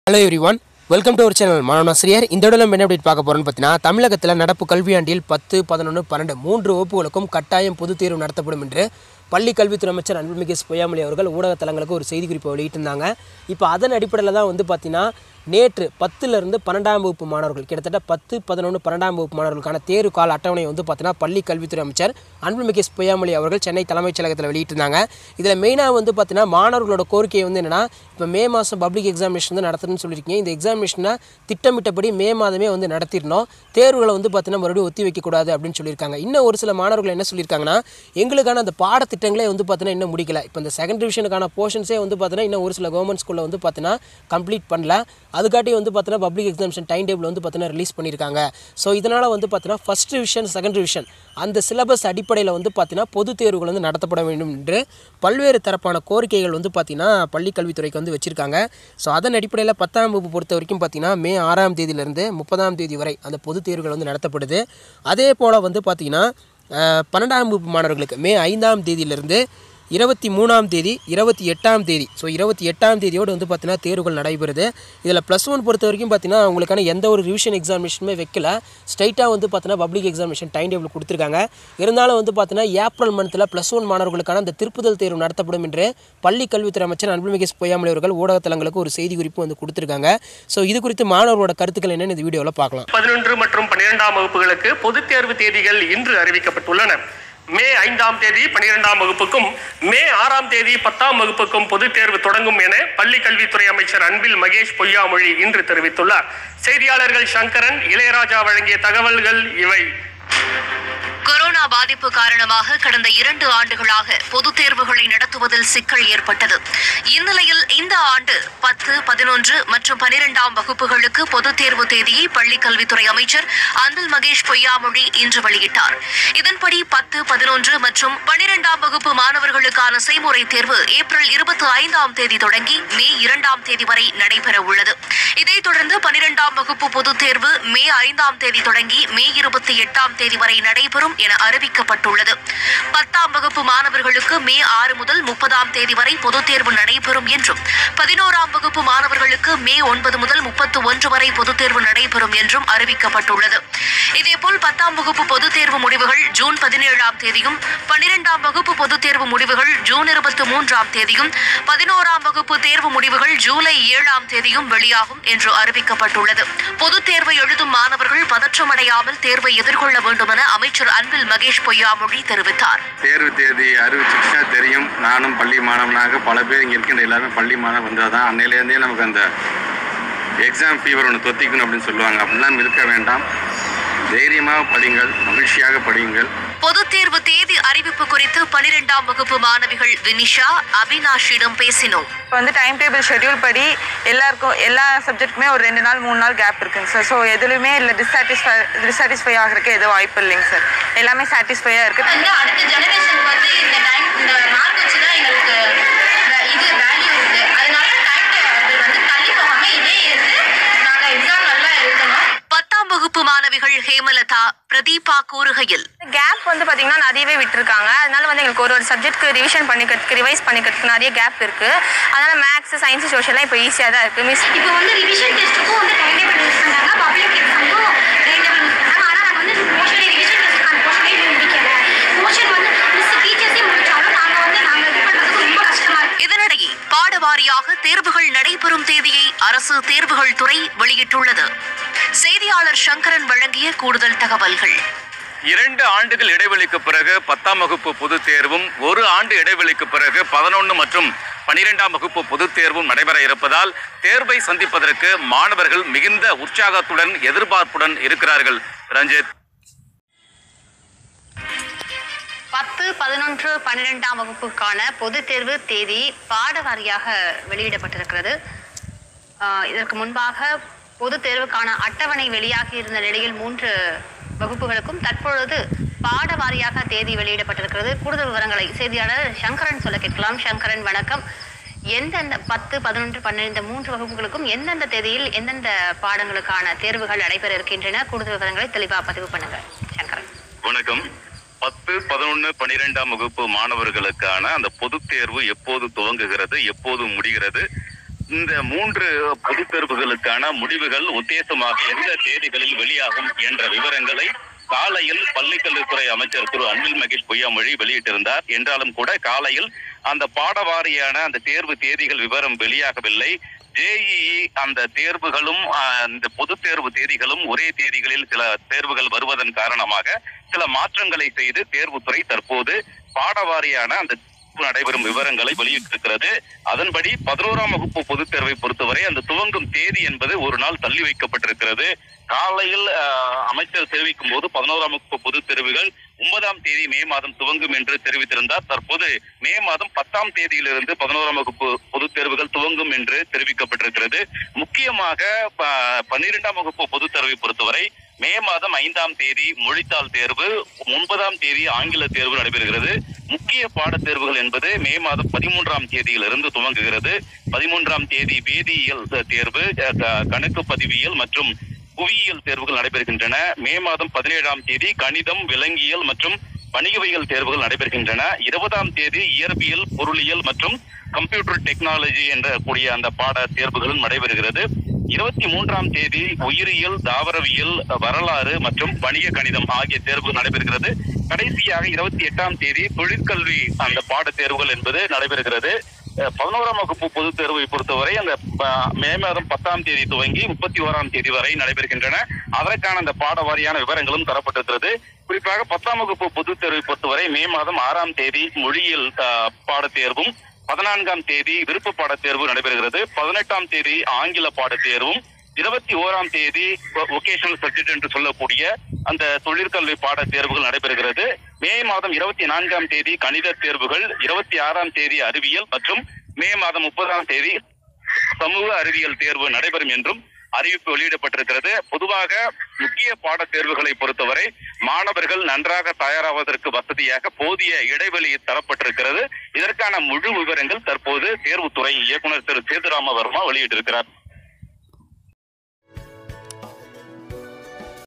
hello everyone welcome to our channel மாணவனாசிரியர் இந்த இடத்துல நம்ம என்ன அப்டேட் பார்க்க போகிறோம்னு பார்த்தீங்கன்னா தமிழகத்தில் நடப்பு கல்வியாண்டில் பத்து பதினொன்று பன்னெண்டு மூன்று வகுப்புகளுக்கும் கட்டாயம் பொதுத் தேர்வு நடத்தப்படும் என்று பள்ளி கல்வித்துறை அமைச்சர் அன்புமிகு பொய்யாமொழி அவர்கள் ஊடகத்தலங்களுக்கு ஒரு செய்திக்குறிப்பை வெளியிட்டிருந்தாங்க இப்போ அதன் அடிப்படையில் தான் வந்து பார்த்தீங்கன்னா நேற்று பத்துலேருந்து பன்னெண்டாம் வகுப்பு மாணவர்கள் கிட்டத்தட்ட பத்து பதினொன்று பன்னெண்டாம் வகுப்பு மாணவர்களுக்கான தேர்வு கால அட்டவணை வந்து பார்த்தீங்கன்னா பள்ளி கல்வித்துறை அமைச்சர் அன்புமிகு பொய்யாமொழி அவர்கள் சென்னை தலைமைச் செயலகத்தில் வெளியிட்டிருந்தாங்க இதில் மெயினாக வந்து பார்த்தீங்கன்னா மாணவர்களோட கோரிக்கை வந்து என்னென்னா இப்போ மே மாதம் பப்ளிக் எக்ஸாமினேஷன் வந்து நடத்துறதுன்னு சொல்லியிருக்கீங்க இந்த எக்ஸாமினேஷனை திட்டமிட்டபடி மே மாதமே வந்து நடத்திடணும் தேர்வுகளை வந்து பார்த்தீங்கன்னா மறுபடியும் ஒத்தி வைக்கக்கூடாது அப்படின்னு சொல்லியிருக்காங்க இன்னும் ஒரு சில மாணவர்கள் என்ன சொல்லியிருக்காங்கன்னா எங்களுக்கான அந்த பாடத்திட்டங்களே வந்து பார்த்தீங்கன்னா இன்னும் முடிக்கல இப்போ இந்த செகண்ட் டிவிஷனுக்கான போர்ஷன்ஸே வந்து பார்த்தீங்கன்னா இன்னும் ஒரு சில கவர்மெண்ட் ஸ்கூலில் வந்து பார்த்தீங்கன்னா கம்ப்ளீட் பண்ணல அதுக்காட்டி வந்து பார்த்தீங்கன்னா பப்ளிக் எக்ஸாமிஷன் டைம் டேபிள் வந்து பார்த்தீங்கன்னா ரிலீஸ் பண்ணியிருக்காங்க ஸோ இதனால் வந்து பார்த்தீங்கன்னா ஃபஸ்ட் டிவிஷன் செகண்ட் டிவிஷன் அந்த சிலபஸ் அடிப்படையில் வந்து பார்த்தீங்கன்னா பொது தேர்வுகள் வந்து நடத்தப்பட வேண்டும் என்று பல்வேறு தரப்பான கோரிக்கைகள் வந்து பார்த்தீங்கன்னா பள்ளி கல்வித்துறைக்கு வந்து வச்சுருக்காங்க ஸோ அதன் அடிப்படையில் பத்தாம் வகுப்பு பொறுத்த வரைக்கும் பார்த்தீங்கன்னா மே ஆறாம் தேதியிலிருந்து முப்பதாம் தேதி வரை அந்த பொது தேர்வுகள் வந்து நடத்தப்படுது அதே போல் வந்து பார்த்தீங்கன்னா அஹ், பன்னெண்டாம் வகுப்பு மாணவர்களுக்கு மே ஐந்தாம் தேதியிலிருந்து இருபத்தி மூணாம் தேதி இருபத்தி எட்டாம் தேதி ஸோ இருபத்தி எட்டாம் தேதியோடு வந்து பார்த்தீங்கன்னா தேர்வுகள் நடைபெறுது இதில் ப்ளஸ் ஒன் பொறுத்த வரைக்கும் பார்த்தீங்கன்னா அவங்களுக்கான எந்த ஒரு ரிவிஷன் எக்ஸாமினேஷனுமே வைக்கல ஸ்ட்ரைட்டாக வந்து பார்த்தீங்கன்னா பப்ளிக் எக்ஸாமினேஷன் டைம் டேபிள் கொடுத்துருக்காங்க இருந்தாலும் வந்து பார்த்தீங்கன்னா ஏப்ரல் மந்த்தில் ப்ளஸ் ஒன் மாணவர்களுக்கான அந்த திருப்புதல் தேர்வு நடத்தப்படும் என்று பள்ளி கல்வித்துறை அமைச்சர் அன்புமிகு பொய்யாமொழி அவர்கள் ஊடகத்தலங்களுக்கு ஒரு செய்தி குறிப்பு வந்து கொடுத்துருக்காங்க ஸோ இது குறித்து மாணவர்களோட கருத்துக்கள் என்னன்னு இந்த வீடியோவில் பார்க்கலாம் பதினொன்று மற்றும் பன்னிரெண்டாம் வகுப்புகளுக்கு பொதுத் தேர்வு தேதிகள் இன்று அறிவிக்கப்பட்டுள்ளன மே ஐந்தாம் தேதி பன்னிரெண்டாம் வகுப்புக்கும் மே ஆறாம் தேதி பத்தாம் வகுப்புக்கும் பொதுத் தேர்வு தொடங்கும் என பள்ளி கல்வித்துறை அமைச்சர் அன்பில் மகேஷ் பொய்யாமொழி இன்று தெரிவித்துள்ளார் செய்தியாளர்கள் சங்கரன் இளையராஜா வழங்கிய தகவல்கள் இவை கொரோனா பாதிப்பு காரணமாக கடந்த இரண்டு ஆண்டுகளாக பொதுத் தேர்வுகளை நடத்துவதில் சிக்கல் ஏற்பட்டது இந்நிலையில் இந்த ஆண்டு பத்து பதினொன்று மற்றும் பனிரெண்டாம் வகுப்புகளுக்கு பொதுத் தேர்வு தேதியை பள்ளிக் கல்வித்துறை அமைச்சர் அன்பில் மகேஷ் பொய்யாமொழி இன்று வெளியிட்டார் இதன்படி பத்து பதினொன்று மற்றும் பனிரெண்டாம் வகுப்பு மாணவர்களுக்கான செய்முறை தேர்வு ஏப்ரல் இருபத்தி ஐந்தாம் தேதி தொடங்கி மே இரண்டாம் தேதி வரை நடைபெற உள்ளது இதைத் தொடர்ந்து பனிரெண்டாம் வகுப்பு பொதுத் தேர்வு மே ஐந்தாம் தேதி தொடங்கி மே இருபத்தி எட்டாம் தேதி வரை நடைபெறும் என அறிவிக்கப்பட்டுள்ளது பத்தாம் வகுப்பு மாணவர்களுக்கு மே ஆறு முதல் முப்பதாம் தேதி வரை பொதுத் தேர்வு நடைபெறும் என்றும் பதினோராம் வகுப்பு மாணவர்களுக்கு மே ஒன்பது முதல் முப்பத்து ஒன்று வரை பொதுத் தேர்வு நடைபெறும் என்றும் அறிவிக்கப்பட்டுள்ளது இதேபோல் பத்தாம் வகுப்பு பொதுத் தேர்வு முடிவுகள் ஜூன் பதினேழாம் தேதியும் பன்னிரெண்டாம் வகுப்பு பொதுத் தேர்வு முடிவுகள் ஜூன் இருபத்தி மூன்றாம் தேதியும் பதினோராம் வகுப்பு தேர்வு முடிவுகள் ஜூலை ஏழாம் தேதியும் வெளியாகும் என்று அறிவிக்கப்பட்டுள்ளது பொதுத் தேர்வை எழுதும் மாணவர்கள் பதற்றமடையாமல் தேர்வை எதிர்கொள்ள வேண்டும் என அமைச்சர் அன்பில் மகேஷ் பொய்யாமொழி தெரிவித்தார் தேர்வு தேதி அறிவிச்சிருச்சா தெரியும் நானும் பள்ளி மாணவனாக பல பேர் இங்கே இருக்கின்ற எல்லாருமே பள்ளி மாணவன் வந்தால் தான் அன்னையிலேருந்தே நமக்கு அந்த எக்ஸாம் ஃபீவர் ஒன்று தொத்திக்கணும் அப்படின்னு சொல்லுவாங்க அப்படிலாம் இருக்க வேண்டாம் தைரியமாக படிங்கள் மகிழ்ச்சியாக படியுங்கள் பொதுத் தேர்வு தேதி அறிவிப்பு குறித்து பனிரெண்டாம் வகுப்பு மாணவிகள் வினிஷா அபினாஷிடம் பேசினோம் இப்போ வந்து டைம் டேபிள் ஷெட்யூல் படி எல்லாருக்கும் எல்லா சப்ஜெக்ட்டுமே ஒரு ரெண்டு நாள் மூணு நாள் கேப் இருக்குங்க சார் ஸோ எதுலையுமே இல்லை டிஸ்சாட்டிஸ்ஃபை டிஸ்சாட்டிஸ்ஃபை ஆகிறதுக்கு எதுவும் வாய்ப்பு இல்லைங்க சார் எல்லாமே சாட்டிஸ்ஃபையாக இருக்குது வந்து அடுத்த ஜெனரேஷனுக்கு வந்து இந்த டைம் இந்த மார்க் வச்சு தான் எங்களுக்கு வே- இது வேல்யூ இருக்கு அதனால டைம் டேபிள் வந்து தள்ளி போகாம இதே இருந்து நாங்கள் எக்ஸாம் நல்லா எழுதணும் பத்தாம் வகுப்பு மாணவிகள் ஹேமலதா பிரதீபா கூறுகையில் கேப் வந்து பார்த்தீங்கன்னா நிறையவே விட்டுருக்காங்க அதனால வந்து எங்களுக்கு ஒரு ஒரு சப்ஜெக்ட்க்கு ரிவிஷன் பண்ணிக்கிறதுக்கு ரிவைஸ் பண்ணிக்கிறதுக்கு நிறைய கேப் இருக்குது அதனால மேக்ஸ் சயின்ஸ் சோஷியல்லாம் இப்போ ஈஸியாக தான் இருக்குது மிஸ் இப்போ வந்து ரிவிஷன் டெஸ்ட்டுக்கும் வந்து டைம் டேபிள் யூஸ் பண்ணாங்க பப்ளிக் எக்ஸாமுக்கும் டைம் டேபிள் யூஸ் பண்ணாங்க ஆனால் நாங்கள் வந்து மோஷனே ரிவிஷன் டெஸ்ட்டுக்கான போர்ஷனே முடிக்கல மோஷன் வந்து மிஸ் டீச்சர்ஸே முடிச்சாலும் நாங்கள் வந்து நாங்கள் இது பண்ணுறதுக்கு ரொம்ப கஷ்டமாக இருக்கு இதனிடையே பாடவாரியாக தேர்வுகள் நடைபெறும் தேதியை அரசு தேர்வுகள் துறை வெளியிட்டுள்ளது செய்தியாளர் சங்கரன் வழங்கிய கூடுதல் தகவல்கள் இரண்டு ஆண்டுகள் இடைவெளிக்கு பிறகு பத்தாம் வகுப்பு பொதுத் தேர்வும் ஒரு ஆண்டு இடைவெளிக்கு பிறகு பதினொன்று மற்றும் பனிரெண்டாம் வகுப்பு பொதுத் தேர்வும் நடைபெற இருப்பதால் தேர்வை சந்திப்பதற்கு மாணவர்கள் மிகுந்த உற்சாகத்துடன் எதிர்பார்ப்புடன் இருக்கிறார்கள் ரஞ்சித் பத்து பதினொன்று பன்னிரெண்டாம் வகுப்புக்கான பொதுத் தேர்வு தேதி பாட வாரியாக வெளியிடப்பட்டிருக்கிறது ஆஹ் இதற்கு முன்பாக பொதுத் தேர்வுக்கான அட்டவணை வெளியாகி இருந்த நிலையில் மூன்று வகுப்புகளுக்கும் தற்பொழுது பாட வாரியாக தேதி வெளியிடப்பட்டிருக்கிறது கூடுதல் விவரங்களை செய்தியாளர் சங்கரன் சொல்ல கேட்கலாம் சங்கரன் வணக்கம் எந்தெந்த பத்து பதினொன்று பன்னிரெண்டு மூன்று வகுப்புகளுக்கும் எந்தெந்த தேதியில் எந்தெந்த பாடங்களுக்கான தேர்வுகள் நடைபெற இருக்கின்றன கூடுதல் விவரங்களை தெளிவாக பதிவு பண்ணுங்க சங்கரன் வணக்கம் பத்து பதினொன்று பனிரெண்டாம் வகுப்பு மாணவர்களுக்கான அந்த பொதுத் தேர்வு எப்போது துவங்குகிறது எப்போது முடிகிறது இந்த மூன்று பொதுத் தேர்வுகளுக்கான முடிவுகள் உத்தேசமாக எந்த தேதிகளில் வெளியாகும் என்ற விவரங்களை காலையில் பள்ளிக்கல்வித்துறை அமைச்சர் திரு அன்பில் மகேஷ் பொய்யாமொழி வெளியிட்டிருந்தார் என்றாலும் கூட காலையில் அந்த பாடவாரியான அந்த தேர்வு தேதிகள் விவரம் வெளியாகவில்லை ஜேஇஇ அந்த தேர்வுகளும் ஆஹ், இந்த பொதுத் தேர்வு தேதிகளும் ஒரே தேதிகளில் சில தேர்வுகள் வருவதன் காரணமாக சில மாற்றங்களை செய்து தேர்வுத்துறை தற்போது பாடவாரியான அந்த தேர்வு நடைபெறும் விவரங்களை வெளியிட்டிருக்கிறது அதன்படி பதினோராம் வகுப்பு பொதுத் தேர்வை பொறுத்தவரை அந்த துவங்கும் தேதி என்பது ஒரு நாள் தள்ளி வைக்கப்பட்டிருக்கிறது காலையில் ஆஹ், அமைச்சர் தெரிவிக்கும் போது பதினோராம் வகுப்பு பொதுத் தேர்வுகள் ஒன்பதாம் தேதி மே மாதம் துவங்கும் என்று தெரிவித்திருந்தார் தற்போது மே மாதம் பத்தாம் தேதியிலிருந்து பதினோராம் வகுப்பு பொதுத் தேர்வுகள் துவங்கும் என்று தெரிவிக்கப்பட்டிருக்கிறது முக்கியமாக ப- பன்னிரெண்டாம் வகுப்பு பொதுத் தேர்வை பொறுத்தவரை மே மாதம் ஐந்தாம் தேதி மொழித்தாள் தேர்வு ஒன்பதாம் தேதி ஆங்கில தேர்வு நடைபெறுகிறது முக்கிய பாடத் தேர்வுகள் என்பது மே மாதம் பதிமூன்றாம் தேதியிலிருந்து துவங்குகிறது பதிமூன்றாம் தேதி வேதியியல் தேர்வு அஹ், க- கணக்கு பதிவியல் மற்றும் புவியியல் தேர்வுகள் நடைபெறுகின்றன மே மாதம் பதினேழாம் தேதி கணிதம் விலங்கியல் மற்றும் வணிகவியல் தேர்வுகள் நடைபெறுகின்றன இருபதாம் தேதி இயற்பியல் பொருளியல் மற்றும் கம்ப்யூட்டர் டெக்னாலஜி என்ற கூடிய அந்த பாட தேர்வுகளும் நடைபெறுகிறது இருபத்தி மூன்றாம் தேதி உயிரியல் தாவரவியல் வரலாறு மற்றும் வணிக கணிதம் ஆகிய தேர்வுகள் நடைபெறுகிறது கடைசியாக இருபத்தி எட்டாம் தேதி தொழிற்கல்வி அந்த பாட தேர்வுகள் என்பது நடைபெறுகிறது அஹ், பதினோராம் வகுப்பு பொதுத் தேர்வை பொறுத்தவரை அந்த ப- மே மாதம் பத்தாம் தேதி துவங்கி முப்பத்தி ஓராம் தேதி வரை நடைபெறுகின்றன அதற்கான அந்த பாட வாரியான விவரங்களும் தரப்பட்டிருக்கிறது குறிப்பாக பத்தாம் வகுப்பு பொதுத் தேர்வை பொறுத்தவரை மே மாதம் ஆறாம் தேதி மொழியியல் அஹ், பாடத் தேர்வும் பதினான்காம் தேதி விருப்ப பாடத் தேர்வு நடைபெறுகிறது பதினெட்டாம் தேதி ஆங்கில பாடத் தேர்வும் இருபத்தி ஓராம் தேதி வொகேஷனல் சப்ஜெக்ட் என்று சொல்லக்கூடிய அந்த தொழிற்கல்வி பாடத் தேர்வுகள் நடைபெறுகிறது மே மாதம் இருபத்தி நான்காம் தேதி கணித தேர்வுகள் இருபத்தி ஆறாம் தேதி அறிவியல் மற்றும் மே மாதம் முப்பதாம் தேதி சமூக அறிவியல் தேர்வு நடைபெறும் என்றும் அறிவிப்பு வெளியிடப்பட்டிருக்கிறது பொதுவாக முக்கிய பாடத் தேர்வுகளை பொறுத்தவரை மாணவர்கள் நன்றாக தயாராவதற்கு வசதியாக போதிய இடைவெளி தரப்பட்டிருக்கிறது இதற்கான முழு விவரங்கள் தற்போது தேர்வுத்துறை இயக்குனர் திரு சேதுராம வர்மா வெளியிட்டிருக்கிறார்